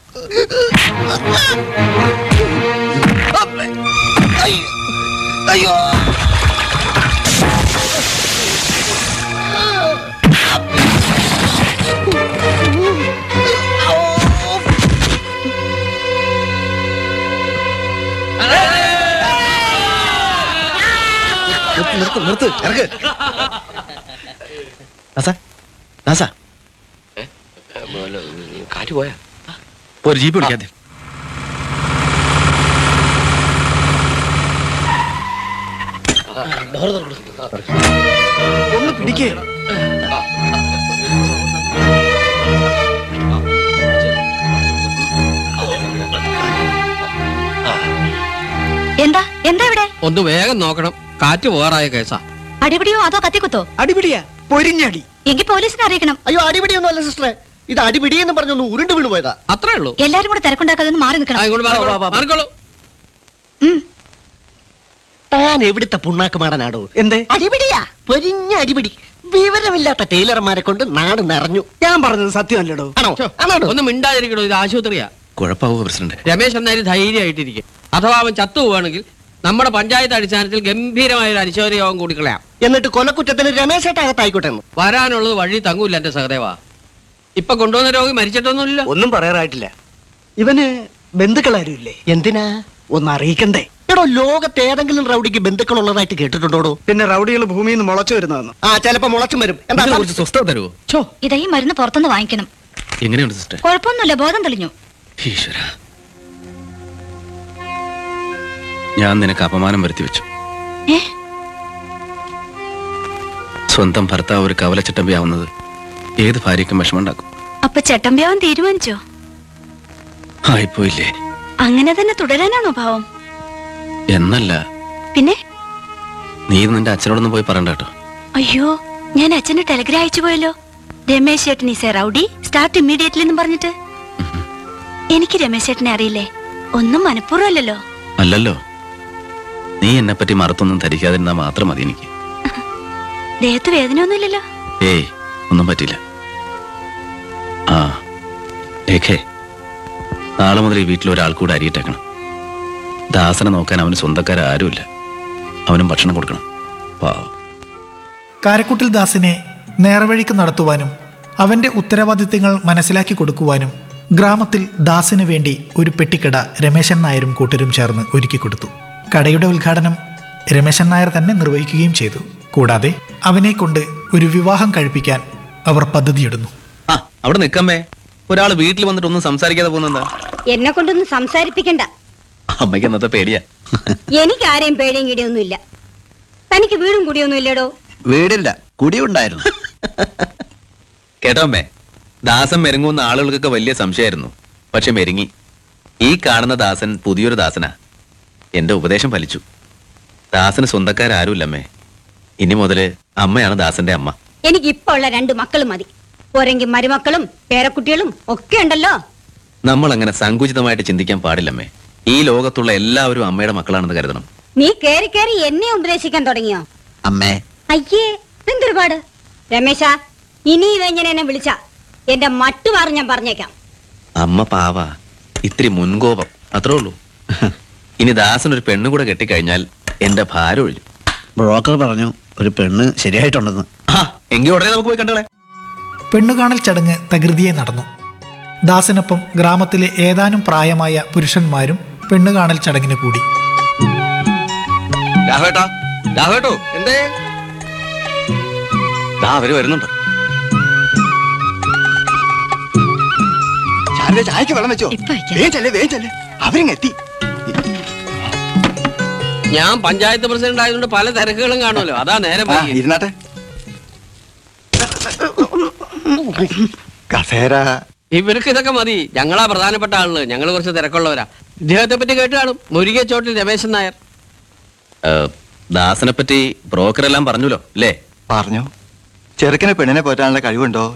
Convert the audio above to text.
അയ്യോ നിർത്ത് നിർത്ത് ഇറക്ക് നാസ നാസ കാറ്റ് പോയാ ഒരു ജീപ്പ് വിളിക്കാതെ ഒന്ന് പിടിക്കേ എന്താ എന്താ ഇവിടെ ഒന്ന് വേഗം നോക്കണം കാറ്റ് പോകാറായ കേസാ അടിപിടിയോ അതോ കത്തിക്കുത്തോ അടിപിടിയാ പൊരിഞ്ഞടി എങ്കിൽ പോലീസിനെ അറിയിക്കണം അയ്യോ അടിപിടിയൊന്നും അല്ല സിസ്റ്ററെ ഇത് അടിപിടി എന്ന് പറഞ്ഞൊന്ന് ഉരുണ്ട് വീണ് പോയതാ അത്രേ ഉള്ളൂ എല്ലാരും കൂടെ തിരക്കുണ്ടാക്കാതെ ഒന്ന് മാറി ആ, നിൽക്കണം ഇങ്ങോട്ട് മാറിക്കോളൂ, മാറിക്കോളൂ ഉം. താൻ എവിടുത്തെ പുണ്ണാക്കുമാടനാടോ എന്തേ അടിപിടിയാ പൊരിഞ്ഞ അടിപിടി വിവരമില്ലാത്ത ടൈലർമാരെ കൊണ്ട് നാട് നിറഞ്ഞു ഞാൻ പറഞ്ഞത് സത്യമല്ലടോ ആണോ ആണോ ഒന്ന് മിണ്ടാതിരിക്കണോ ഇത് ആശുപത്രിയാ കുഴപ്പമാവോ പ്രസിഡന്റ് രമേശ് എന്നാലും ധൈര്യമായിട്ടിരിക്കും അഥവാ അവൻ ചത്തു പോവുകയാണെങ്കിൽ നമ്മുടെ പഞ്ചായത്ത് അടിസ്ഥാനത്തിൽ ഗംഭീരമായ ഒരു അനുശോചന യോഗം കൂടി കളയാം എന്നിട്ട് കൊലക്കുറ്റത്തിന് രമേശേട്ടകത്തായിക്കോട്ടെ എന്ന് വരാനുള്ളത് വഴി തങ്ങൂല്ല എന്റെ സഹദേവാ ഇപ്പൊ കൊണ്ടുവന്ന രോഗി മരിച്ചിട്ടൊന്നുമില്ല ഒന്നും പറയാറായിട്ടില്ല ഇവന് ബന്ധുക്കളാരും ഇല്ലേ എന്തിനാ ഒന്ന് അറിയിക്കണ്ടേ എടോ ലോകത്ത് ഏതെങ്കിലും റൗഡിക്ക് ബന്ധുക്കളുള്ളതായിട്ട് കേട്ടിട്ടുണ്ടോടോ പിന്നെ റൗഡികൾ ഭൂമിയിൽ നിന്ന് മുളച്ചു വരുന്നതെന്ന് ആ ചിലപ്പോ മുളച്ചും വരും എന്താ കുറച്ച് സ്വസ്ഥത തരുമോ ഛോ, ഇതാ ഈ മരുന്ന് പുറത്തുനിന്ന് വാങ്ങിക്കണം എങ്ങനെയുണ്ട് സിസ്റ്റർ കുഴപ്പമൊന്നുമില്ല ബോധം തെളിഞ്ഞു ഈശ്വര ഞാൻ നിനക്ക് അപമാനം വരുത്തി വെച്ചു ഏ സ്വന്തം ഭർത്താവ് ഒരു കവലച്ചട്ടമ്പിയാവുന്നത് ഏത് ഭാര്യയ്ക്കും വിഷമമുണ്ടാക്കും അപ്പൊ ചട്ടമ്പ്യാവൻ തീരുമാനിച്ചോ ആയിപ്പോയില്ലേ അങ്ങനെ തന്നെ തുടരാനാണോ ഭാവം എന്നല്ല പിന്നെ നീ ഇത് നിന്റെ അച്ഛനോടൊന്നും പോയി പറയണ്ട കേട്ടോ അയ്യോ ഞാൻ അച്ഛന് ടെലഗ്രാം അയച്ചു പോയല്ലോ രമേശ് ചേട്ടൻ is a rowdy start immediately എന്ന് പറഞ്ഞിട്ട് എനിക്ക് രമേശ് ചേട്ടനെ അറിയില്ലേ ഒന്നും മനഃപൂർവ്വമല്ലല്ലോ അല്ലല്ലോ നീ എന്നെ പറ്റി മറത്തൊന്നും ധരിക്കാതിരുന്നാ മാത്രം മതി എനിക്ക് ദേഹത്ത് വേദനയൊന്നുമില്ലല്ലോ ഏയ് ഒന്നും പറ്റില്ല ആ രേഖേ നാളെ മുതൽ ഈ വീട്ടിൽ ഒരാൾ കൂടെ അരിയിട്ടേക്കണം ദാസനെ നോക്കാൻ അവന് സ്വന്തക്കാരാരുമില്ല അവനും ഭക്ഷണം കൊടുക്കണം പാവം കാരക്കുട്ടിൽ ദാസിനെ നേർവഴിക്ക് നടത്തുവാനും അവന്റെ ഉത്തരവാദിത്തങ്ങൾ മനസ്സിലാക്കി കൊടുക്കുവാനും ഗ്രാമത്തിൽ ദാസിന് വേണ്ടി ഒരു പെട്ടിക്കട രമേശൻ നായരും കൂട്ടരും ചേർന്ന് ഒരുക്കി കൊടുത്തു കടയുടെ ഉദ്ഘാടനം രമേശൻ നായർ തന്നെ നിർവഹിക്കുകയും ചെയ്തു കൂടാതെ അവനെ കൊണ്ട് ഒരു വിവാഹം കഴിപ്പിക്കാൻ അവർ പദ്ധതിയിടുന്നു ആ അവിടെ നിക്കമ്മേ ഒരാൾ വീട്ടിൽ വന്നിട്ട് ഒന്നും സംസാരിക്കാതെ പോകുന്നെന്താ എന്നെ കൊണ്ടൊന്നും സംസാരിപ്പിക്കണ്ട അമ്മയ്ക്ക് എന്നത്തെ പേടിയാ എനിക്ക് ആരെയും പേടിയും കിടിയൊന്നുമില്ല തനിക്ക് വീടും കുടിയൊന്നും ഇല്ലടോ വീടില്ല കുടിയുണ്ടായിരുന്നു കേട്ടോ അമ്മേ ദാസൻ മെരുങ്ങുന്ന ആളുകൾക്കൊക്കെ വലിയ സംശയമായിരുന്നു പക്ഷെ മെരുങ്ങി ഈ കാണുന്ന ദാസൻ പുതിയൊരു ദാസനാ എന്റെ ഉപദേശം ഫലിച്ചു ദാസന് സ്വന്തക്കാരാരുമില്ലമ്മേ ഇനി മുതല് അമ്മയാണ് ദാസന്റെ അമ്മ എനിക്ക് ഇപ്പൊ ഉള്ള രണ്ട് മക്കളും മതി പോരെങ്കിൽ മരുമക്കളും പേരക്കുട്ടികളും ഒക്കെ ഉണ്ടല്ലോ നമ്മൾ അങ്ങനെ സങ്കുചിതമായിട്ട് ചിന്തിക്കാൻ പാടില്ലമ്മേ ഈ ലോകത്തുള്ള എല്ലാവരും അമ്മയുടെ മക്കളാണെന്ന് കരുതണം നീ കേറി കേറി എന്നെ ഉപദേശിക്കാൻ തുടങ്ങിയോ അമ്മേ അയ്യേ എന്തൊരു പാട് രമേശ ഇനി ഇവങ്ങനെ എന്നെ വിളിച്ച എന്റെ മട്ടുമാറി ഞാൻ പറഞ്ഞേക്കാം അമ്മ പാവ ഇത്തിരി മുൻകോപം അത്രേ ഉള്ളൂ ഇനി ദാസൻ ഒരു പെണ്ണു കൂടെ കെട്ടിക്കഴിഞ്ഞാൽ എന്റെ ഭാരം ഒഴിഞ്ഞു ബ്രോക്കർ പറഞ്ഞു ഒരു പെണ്ണ് ശരിയായിട്ടുണ്ടെന്ന് ആ എങ്കിൽ ഉടനെ നമുക്ക് പോയി കണ്ടോളെ പെണ്ണുകാണൽ ചടങ്ങ് തകൃതിയെ നടന്നു ദാസിനൊപ്പം ഗ്രാമത്തിലെ ഏതാനും പ്രായമായ പുരുഷന്മാരും പെണ്ണുകാണൽ ചടങ്ങിന് കൂടി രാഘവേട്ടാ രാഘവേട്ടോ എന്തേ ദാ അവര് വരുന്നുണ്ട് ശാരദ ചായക്ക് വെള്ളം വെച്ചോ ഇപ്പൊ വയ്ക്കാം. വേഗം ചെല്ലേ വേഗം ചെല്ലേ അവരിങ് എത്തി ഞാൻ പഞ്ചായത്ത് പ്രസിഡന്റ് ആയതുകൊണ്ട് പല തിരക്കുകളും കാണുമല്ലോ അതാ നേരെ ആ, ഇരുന്നാട്ടെ കസേര ഇവർക്ക് ഇതൊക്കെ മതി ഞങ്ങളാ പ്രധാനപ്പെട്ട ആളുകൾ ഞങ്ങൾ കുറച്ച് തിരക്കുള്ളവരാ ഇദ്ദേഹത്തെ പറ്റി കേട്ട് കാണും മുരുകച്ചോട്ടിൽ രമേശൻ നായർ ദാസനെ പറ്റി ബ്രോക്കർ എല്ലാം പറഞ്ഞല്ലോ അല്ലേ പറഞ്ഞു ചെറുക്കനെ പെണ്ണിനെ പോറ്റാനുള്ള കഴിവുണ്ടോ